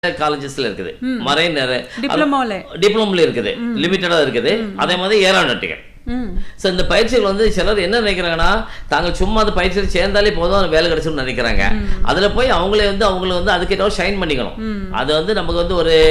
காலேஜஸ்ல இருக்குது மரைன் டிப்ளமோல டிப்ளமோல இருக்குது லிமிட்டடா இருக்குது அதே மாதிரி ஏரோநாட்டிக்கல் ம் ஸோ இந்த பயிற்சிகள் வந்து சிலர் என்ன நினைக்கிறாங்கன்னா தாங்கள் சும்மா அந்த பயிற்சியில் சேர்ந்தாலே போதும் வேலை கிடைச்சும்னு நினைக்கிறாங்க அதுல போய் அவங்களே வந்து அவங்கள வந்து அதுக்கேற்ற ஷைன் பண்ணிக்கணும் அது வந்து நமக்கு வந்து ஒரு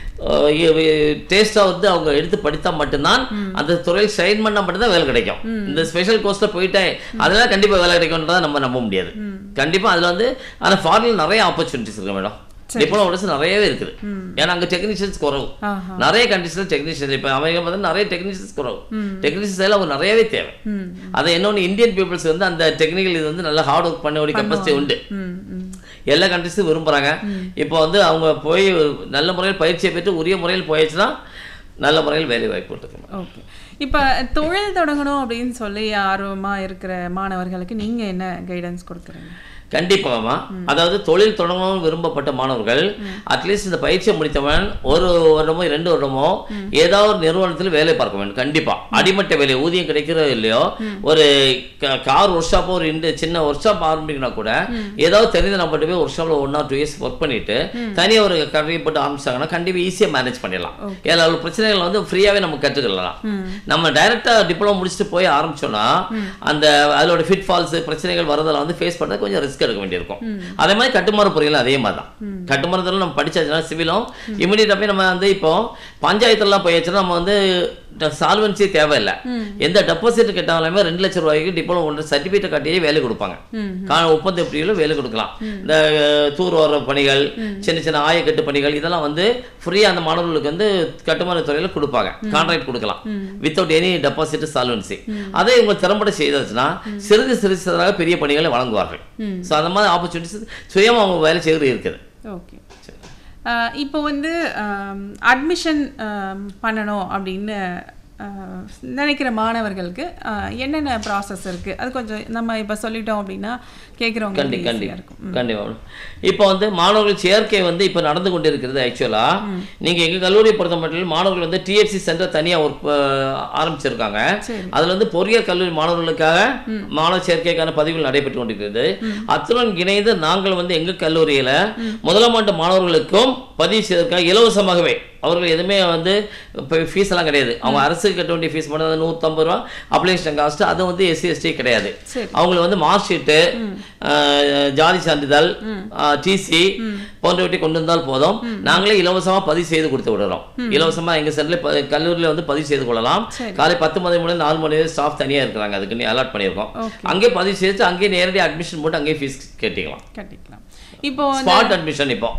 டேஸ்டா வந்து அவங்க எடுத்து படித்தா மட்டும்தான் அந்த துறையில் ஷைன் பண்ணா மட்டும்தான் வேலை கிடைக்கும் இந்த ஸ்பெஷல் கோர்ஸ்ல போயிட்டேன் அதெல்லாம் கண்டிப்பா வேலை கிடைக்கும்ன்றதை நம்ம நம்ப முடியாது கண்டிப்பா அதுல வந்து ஆனா ஃபாரின்ல நிறைய ஆப்பர்ச்சுனிட்டிஸ் இருக்கு மேடம் டிப்ளமோ கோர்ஸ் நிறையவே இருக்குது ஏன்னா அங்க டெக்னீஷியன்ஸ் குறவு ஆஹா நிறைய கண்டிஷன்ல டெக்னீஷியன் இப்போ அவங்க பார்த்தா நிறைய டெக்னீஷியன்ஸ் குறவு டெக்னீஷியன்ஸ் எல்லாம் அவங்க நிறையவே தேவை ம் அதை இன்னொன்று இந்தியன் பீப்புள்ஸ் வந்து அந்த டெக்னிக்கல் இது வந்து நல்லா ஹார்ட் ஒர்க் பண்ண கெப்பாசிட்டி உண்டு ம் ம் எல்லா கண்ட்ரிஸும் விரும்புறாங்க இப்போ வந்து அவங்க போய் நல்ல முறையில் பயிற்சியை பெற்று உரிய முறையில் போயிடுச்சுன்னா நல்ல முறையில் வேலை வாய்ப்பு இருக்கு ஓகே இப்போ தொழில் தொடங்கணும் அப்படின்னு சொல்லி ஆர்வமா இருக்கிற மாணவர்களுக்கு நீங்க என்ன கைடன்ஸ் கொடுக்குறீங்க கண்டிப்பாமா அதாவது தொழில் தொடங்கணும்னு விரும்பப்பட்ட மாணவர்கள் அட்லீஸ்ட் இந்த பயிற்சியை முடித்தவன் ஒரு வருடமோ இரண்டு வருடமோ ஏதாவது ஒரு நிறுவனத்தில் வேலை பார்க்க வேண்டும் கண்டிப்பா அடிமட்ட வேலை ஊதியம் கிடைக்கிறதோ இல்லையோ ஒரு கார் ஒர்க் ஷாப்போ ஒரு இந்த சின்ன ஒர்க் ஷாப் ஆரம்பிக்கணும் கூட ஏதாவது தெரிஞ்ச நம்மகிட்ட போய் ஒர்க் ஷாப்ல one or two years work பண்ணிட்டு தனியாக ஒரு கடையை போட்டு ஆரம்பிச்சாங்கன்னா கண்டிப்பா ஈஸியாக மேனேஜ் பண்ணிடலாம் ஏன்னா ஒரு பிரச்சனைகள் வந்து ஃப்ரீயாவே நம்ம கற்றுக்கலாம் நம்ம டைரக்டா டிப்ளமோ முடிச்சுட்டு போய் ஆரம்பிச்சோம்னா அந்த அதோட ஃபிட் ஃபால்ஸ் பிரச்சனைகள் வரதெல்லாம் வந்து ஃபேஸ் பண்ண கொஞ்சம் ரிஸ்க் எடுக்க வேண்டியிருக்கும் அதே மாதிரி கட்டுமான பொறியியல் அதே மாதிரி தான் கட்டுமானத்தில் நம்ம படிச்சாச்சுன்னா சிவிலும் இமீடியட்டாக போய் நம்ம வந்து இப்போ பஞ்சாயத்துலாம் போயாச்சுன்னா நம்ம வந்து சால்வன்சி தேவையில்லை எந்த டெபாசிட் கேட்டாலுமே ரெண்டு லட்சம் ரூபாய்க்கு டிப்ளமோ ஒன்று சர்டிஃபிகேட் காட்டியே வேலை கொடுப்பாங்க கா- ஒப்பந்த எப்படியும் வேலை கொடுக்கலாம் இந்த அஹ், தூர் வர பணிகள் சின்ன சின்ன ஆயக்கட்டு பணிகள் இதெல்லாம் வந்து ஃப்ரீயாக அந்த மாணவர்களுக்கு வந்து கட்டுமான துறையில் கொடுப்பாங்க கான்ட்ராக்ட் கொடுக்கலாம் வித்தவுட் எனி டெபாசிட் சால்வன்சி அதை இவங்க திறம்பட செய்தாச்சுன்னா சிறிது சிறிது சிறிதாக பெரிய பணிகளை வழங்குவார்கள் ஸோ அந்த மாதிரி ஆப்பர்ச்சுனிட்டிஸ் சுயமாக அவங்க வேலை செய்கிறது இருக்குது ஓகே இப்போ வந்து அட்மிஷன் பண்ணணும் அப்படின்னு ஆஹ், நினைக்கிற மாணவர்களுக்கு ஆஹ், என்னென்ன ப்ராசஸ் இருக்கு அது கொஞ்சம் நம்ம இப்போ சொல்லிட்டோம் அப்படின்னா கேட்குறவங்க கண்டி கண்டி ஈஸியாக இருக்கும் கண்டிப்பா இப்போ வந்து மாணவர்கள் சேர்க்கை வந்து இப்போ நடந்து கொண்டு இருக்கிறது ஆக்சுவலா நீங்க எங்க கல்லூரியை பொறுத்த மட்டும் மாணவர்கள் வந்து டிஎஃப்சி சென்டர் தனியா ஒர்க் ஆரம்பிச்சிருக்காங்க சரி. அதுல வந்து பொறியியல் கல்லூரி மாணவர்களுக்காக மாணவர் சேர்க்கைக்கான பதிவுகள் நடைபெற்று கொண்டிருக்கிறது அத்துடன் இணைந்து நாங்கள் வந்து எங்க கல்லூரியில முதலாம் ஆண்டு மாணவர்களுக்கும் பதிவு செய்வதற்காக இலவசமாகவே அவர்கள் எதுவுமே வந்து இப்போ ஃபீஸ் எல்லாம் கிடையாது அவங்க அரசுக்கு கட்ட வேண்டிய ஃபீஸ் மட்டும் தான் நூற்றம்பது ரூபா அப்ளிகேஷன் காஸ்ட் அது வந்து எஸ்சி எஸ்டி கிடையாது சரி. அவங்களுக்கு வந்து மார்க் ஷீட்டு ஜாதி சான்றிதழ் டிசி போன்றவற்றை கொண்டு வந்தால் போதும் நாங்களே இலவசமா பதிவு செய்து கொடுத்து விடுறோம் இலவசமா எங்க சென்டர்ல கல்லூரியில வந்து பதிவு செய்து கொள்ளலாம் சரி. காலை பத்து மணி முதல் நாலு மணி வரை ஸ்டாஃப் தனியா இருக்கிறாங்க அதுக்கு அலாட் பண்ணியிருக்கோம் Okay. அங்கேயே பதிவு செய்து அங்கேயே நேரடியாக அட்மிஷன் போட்டு அங்கேயே ஃபீஸ் கட்டிக்கலாம் கட்டிக்கலாம் இப்போ வந்து ஸ்பாட் அட்மிஷன் இப்போ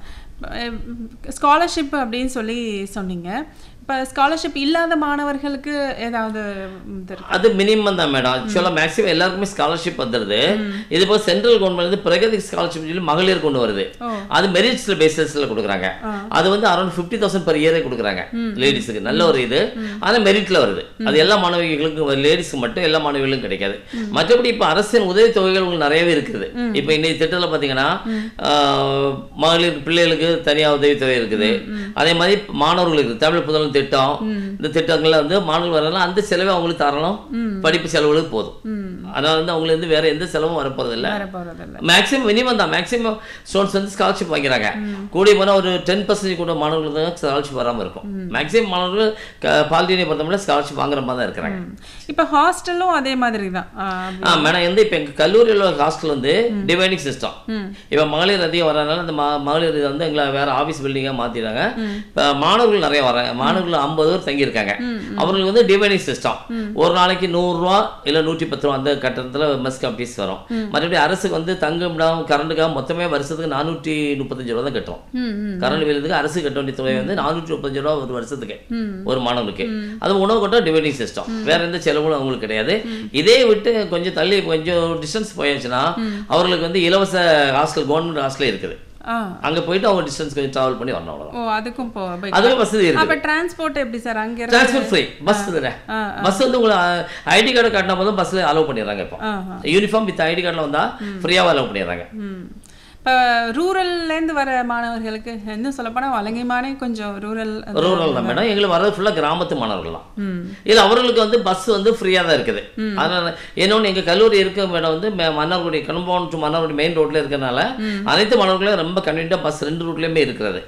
ஸ்காலர்ஷிப் அப்படின்னு சொல்லி சொன்னீங்க இப்போ ஸ்காலர்ஷிப் இல்லாத மாணவர்களுக்கு ஏதாவது இது இருக்கா? அது மினிமம் தான் மேடம் ஆக்சுவலாக மேக்ஸிமம் எல்லாருக்குமே ஸ்காலர்ஷிப் வந்துடுது இது போல் சென்ட்ரல் கவர்மெண்ட் வந்து பிரகதி ஸ்காலர்ஷிப் சொல்லி மகளிர் கொண்டு வருது ஓ. அது மெரிட்ஸ்ல பேசிஸ்ல கொடுக்குறாங்க அது வந்து அரௌண்ட் ஃபிஃப்டி தௌசண்ட் பர் இயரே கொடுக்குறாங்க லேடிஸுக்கு நல்ல ஒரு இது ஆனால் மெரிட்ல வருது அது எல்லா மாணவிகளுக்கும் லேடிஸ்க்கு மட்டும் எல்லா மாணவிகளுக்கும் கிடைக்காது மற்றபடி இப்போ அரசின் உதவி தொகைகள் உங்களுக்கு நிறையவே இருக்குது இப்போ இன்னைக்கு திட்டத்தில் பார்த்தீங்கன்னா ஆஹ், மகளிர் பிள்ளைகளுக்கு தனியாக உதவித்தொகை இருக்குது அதே மாதிரி மாணவர்களுக்கு தமிழ் புதல் திட்டம் இந்த திட்டங்கள்ல வந்து மாணவர்கள் வரலாம் அந்த செலவை அவங்களுக்கு தரணும் படிப்பு செலவுகளுக்கு போதும் அதனால வந்து அவங்களுக்கு வந்து வேற எந்த செலவும் வரப்போறது இல்ல வர போகிறதில்ல மேக்ஸிமம் மினிமம் தான் மேக்ஸிமம் ஸ்டூடெண்ட்ஸ் வந்து ஸ்காலர்ஷிப் வாங்கிறாங்க கூடி போனால் ஒரு டென் பர்சன்டேஜ் கூட மாணவர்களுக்கு தான் ஸ்காலர்ஷிப் வராமல் இருக்கும் மேக்ஸிமம் மாணவர்கள் பாலிட்டினை பொறுத்தவரை ஸ்காலர்ஷிப் வாங்குற மாதிரி தான் இருக்கிறாங்க இப்போ ஹாஸ்டலும் அதே மாதிரி தான் ஆஹ், ஆ மேடம் வந்து இப்போ எங்கள் கல்லூரியில் உள்ள ஹாஸ்டல் வந்து டிவைடிங் சிஸ்டம் இப்போ மகளிர் அதிகம் வரதுனால அந்த ம- மகளிர் இது வந்து எங்களை வேற ஆஃபீஸ் பில்டிங்காக மாற்றிட்டாங்க இப்போ மாணவர்கள் நிறைய வராங்க மாணவர்கள் ஐம்பது பேர் தங்கியிருக்காங்க அவங்களுக்கு வந்து டிவைடிங் சிஸ்டம் ஒரு நாளைக்கு நூறுரூவா இல்லை நூற்றி பத்து ரூபா அந்த கட்டணத்தில் மெஸ் ஃபீஸ் வரும் மற்றபடி அரசுக்கு வந்து தங்குமிடம் கரண்ட்டுக்காக மொத்தமே வருஷத்துக்கு நானூற்றி முப்பத்தஞ்சு ரூபா தான் கட்டுறோம் ம் ம் கரண்ட் பில்லுக்கு அரசு கட்ட வேண்டிய தொகை வந்து நானூற்றி முப்பத்தஞ்சு ரூபா ஒரு வருஷத்துக்கு ஒரு மாணவனுக்கு அது உணவு கட்ட டிவைடிங் சிஸ்டம் வேற எந்த செலவும் அவங்களுக்கு கிடையாது இதே விட்டு கொஞ்சம் தள்ளி கொஞ்சம் டிஸ்டன்ஸ் போயாச்சுன்னா அவர்களுக்கு வந்து இலவச ஹாஸ்டல் கவர்மெண்ட் ஹாஸ்டலே இருக்குது ஆ அங்க போயிட்டு அவங்க டிஸ்டன்ஸ் கொஞ்சம் டிராவல் பண்ணி வரணும் அவ்வளவுதான் ஓ அதுக்கும் போ போய் அதுவும் வசதி இருக்கு அப்போ டிரான்ஸ்போர்ட் எப்படி சார் அங்கே இருந்து டிரான்ஸ்போர்ட் ஃப்ரீ பஸ் தானே ஆ, பஸ் வந்து உங்களை ஐடி கார்டு காட்டினா போதும் பஸ்ல அலோவ் பண்ணிடுறாங்க இப்போ ஆஹா யூனிஃபார்ம் வித் ஐடி கார்டில் வந்தா ஃப்ரீயாக அலோவ் பண்ணிடுறாங்க ம் இப்போ ரூரல்லேருந்து வர மாணவர்களுக்கு இன்னும் சொல்லப்போனால் வலங்கைமானே கொஞ்சம் ரூரல் ரூரல் தான் மேடம் எங்களுக்கு வர்றது ஃபுல்லாக கிராமத்து மாணவர்கள் தான் ம் இல்லை அவர்களுக்கு வந்து பஸ் வந்து ஃப்ரீயாக தான் இருக்குது அதனால் இன்னொன்று எங்கள் கல்லூரி இருக்க மேடம் வந்து மே- மன்னார்குடி கணும்பவன் டு மன்னார்குடி மெயின் ரோட்டில் இருக்கிறனால அனைத்து மாணவர்களும் ரொம்ப கன்வீனியாக பஸ் ரெண்டு ரூட்லேயுமே இருக்கிறது